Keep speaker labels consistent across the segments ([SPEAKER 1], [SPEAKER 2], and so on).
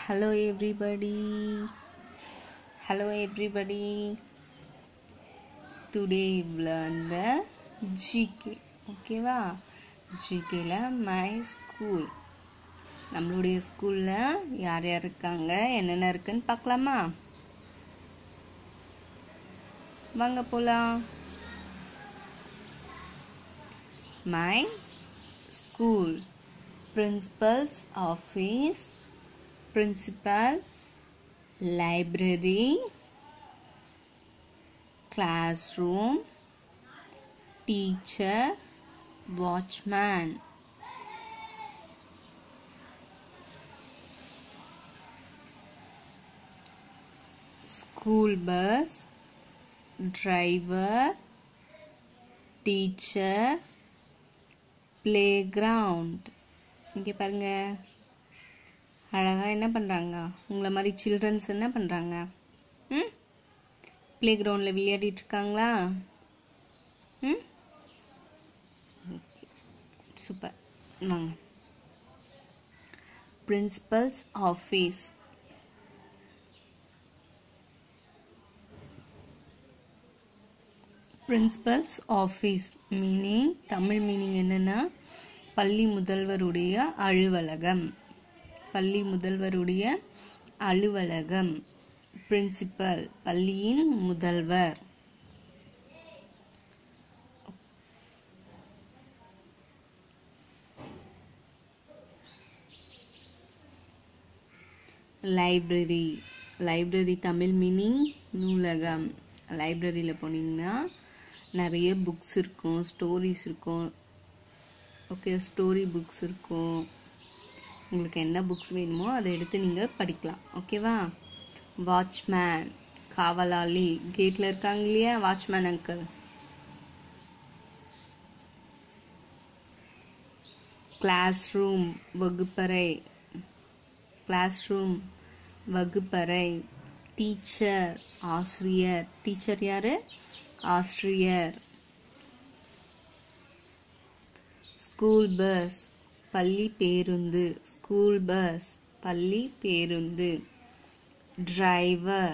[SPEAKER 1] hello everybody hello everybody today learn the gk ஓகேவா ஜிகேல my school நம்மளுடைய ஸ்கூலில் யார் யார் இருக்காங்க என்னென்ன இருக்குன்னு பார்க்கலாமா வாங்க போகலாம் my school principal's office principal library classroom teacher watchman school bus driver teacher playground இங்கே பாருங்க அழகாக என்ன பண்ணுறாங்க உங்களை மாதிரி சில்ட்ரன்ஸ் என்ன பண்ணுறாங்க ம் ப்ளே கிரவுண்டில் விளையாடிட்டு இருக்காங்களா ம் சூப்பர் வாங்க principal's office principal's office meaning Tamil meaning என்னென்னா பள்ளி முதல்வருடைய அலுவலகம் பள்ளி முதல்வருடைய அலுவலகம் பிரின்சிபல் பள்ளியின் முதல்வர் லைப்ரரி லைப்ரரி தமிழ் மீனிங் நூலகம் லைப்ரரியில் போனீங்கன்னா நிறைய புக்ஸ் இருக்கும் ஸ்டோரிஸ் இருக்கும் ஓகே ஸ்டோரி புக்ஸ் இருக்கும் உங்களுக்கு என்ன புக்ஸ் வேணுமோ அதை எடுத்து நீங்கள் படிக்கலாம் ஓகேவா வாட்ச்மேன் காவலாளி கேட்டில் இருக்காங்க இல்லையா வாட்ச்மேன் அங்கிள் கிளாஸ் ரூம் வகுப்பறை கிளாஸ் ரூம் வகுப்பறை டீச்சர் ஆசிரியர் டீச்சர் யார் ஆசிரியர் ஸ்கூல் பஸ் பள்ளி பேருந்து ஸ்கூல் பஸ் பள்ளி பேருந்து டிரைவர்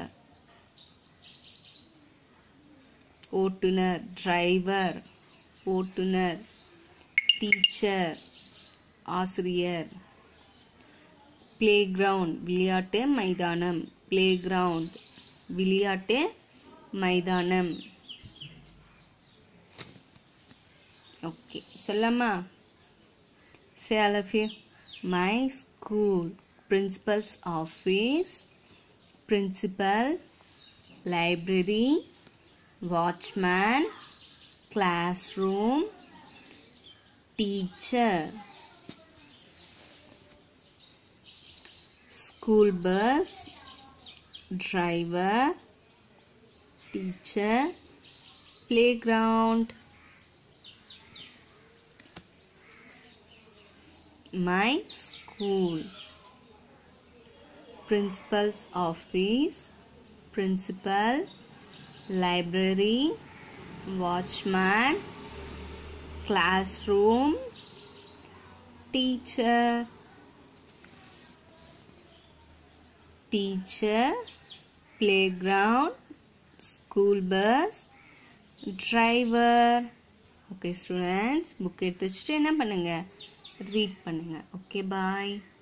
[SPEAKER 1] ஓட்டுநர் டிரைவர் ஓட்டுநர் டீச்சர் ஆசிரியர் பிளே கிரவுண்ட் விளையாட்டு மைதானம் பிளே கிரவுண்ட் விளையாட்டு மைதானம் ஓகே சொல்லம்மா say all of you my school principal's office principal library watchman classroom teacher school bus driver teacher playground my school principal's office principal library watchman classroom teacher teacher playground school bus driver okay students book எடுத்து வச்சுட்டு என்ன பண்ணுங்கள் read பண்ணுங்கள் okay bye